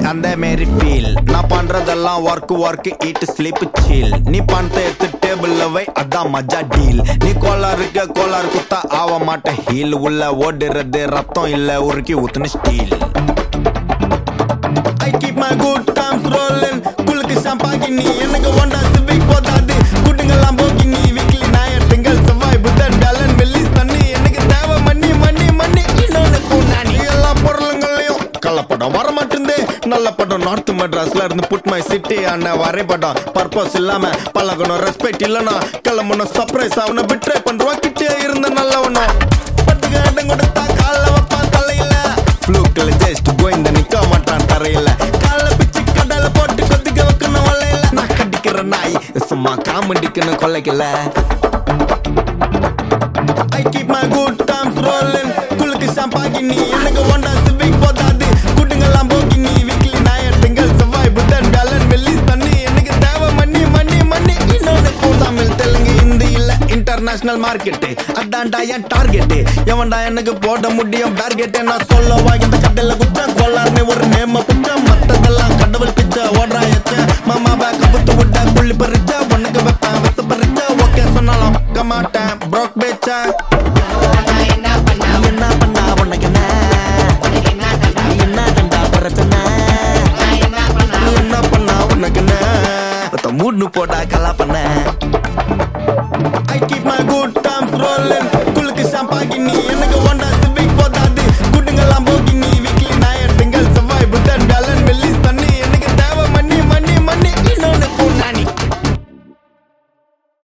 அந்த மாரி ஃபீல் நான் பண்றதெல்லாம் work work eat sleep chill நீ பணத்தை எடுத்து டேபிள்ல வை அதான் மஜா டீல் நீ கோளாறுக்க கோளாறு குத்தா ஆக மாட்டேன் ஹீல் உள்ள ஓடுறது ரத்தம் இல்ல உருக்கி ஊத்துன steel I keep my good times rolling குலுக்கு ஷாம்பாகினி எனக்கு ஒண்டா சிவிக் போதாது குட்டுங்கெல்லாம் போக்கி நீ வீக்லி ஞாயிறு திங்கள் செவ்வாய் புதன் வியாழன் வெள்ளி சனி எனக்கு தேவை மண்ணி மண்ணி மண்ணி இன்னொன்னு கூண்டாணி எல்லா பொருளுங்களையும் கள்ளப்படம் வர மாட்டேங்குது நல்ல படம் நார்த் மெட்ராஸ்ல இருந்து புட் மை சிட்டி ஆன வரைபடம் பர்பஸ் இல்லாம பழகணும் ரெஸ்பெக்ட் இல்லனா கிளம்பணும் சர்ப்ரைஸ் அவனை பிட்ரே பண்றவா கிட்டே இருந்த நல்லவனும் பட்டுக்கு இடம் கொடுத்தா கால வைப்பான் தலையில ஃப்ளூக்கில் ஜஸ்ட் கோயிந்த நிக்க மாட்டான் தரையில கால பிச்சு கடல போட்டு கொத்திக்க வைக்கணும் வலையில நான் கடிக்கிற நாய் சும்மா காமெடிக்குன்னு கொலைக்கல I keep my good times rolling குலுக்கு ஷாம்பாகினி எனக்கு ஒண்டா சிவிக் போதாது குட்டுங்கெல்லாம் போக்கி நீ வீக்லி ஞாயிறு திங்கள் செவ்வாய் புதன் வியாழன் வெள்ளி சனி எனக்கு தேவை மண்ணி மண்ணி மண்ணி இன்னொன்னு தமிழ் தெலுங்கு ஹிந்தி இல்ல இன்டர்நேஷனல் மார்க்கெட் அதான்டா என் டார்கெட் எவன்டா எனக்கு போட முடியும் டார்கெட் நான் சொல்லவா இந்த கடையில குச்சம் கொள்ளாருன்னு ஒரு நேம குச்சம் மத்ததெல்லாம் கடவுள் பிச்சை ஓடுறா எச்ச மாமா பேக்க புத்து விட்ட புள்ளி பறிச்ச உனக்கு வைப்பேன் விச பறிச்ச ஓகே சொன்னாலும் பார்க்க மாட்டேன் ப்ரோக் பேச்சா நான் என்ன பண்ணா நீ என்ன பண்ணா உனக்கு என்ன உனக்கு என்ன தண்டா நீ என்ன தண்டா பிரச்சனை நான் என்ன பண்ணா நீ என்ன பண்ணா உனக்கு என்ன ஒருத்த மூணு போட்டா கலா பண்ண I keep my good times rolling குலுக்கு ஷாம்பாகினி எனக்கு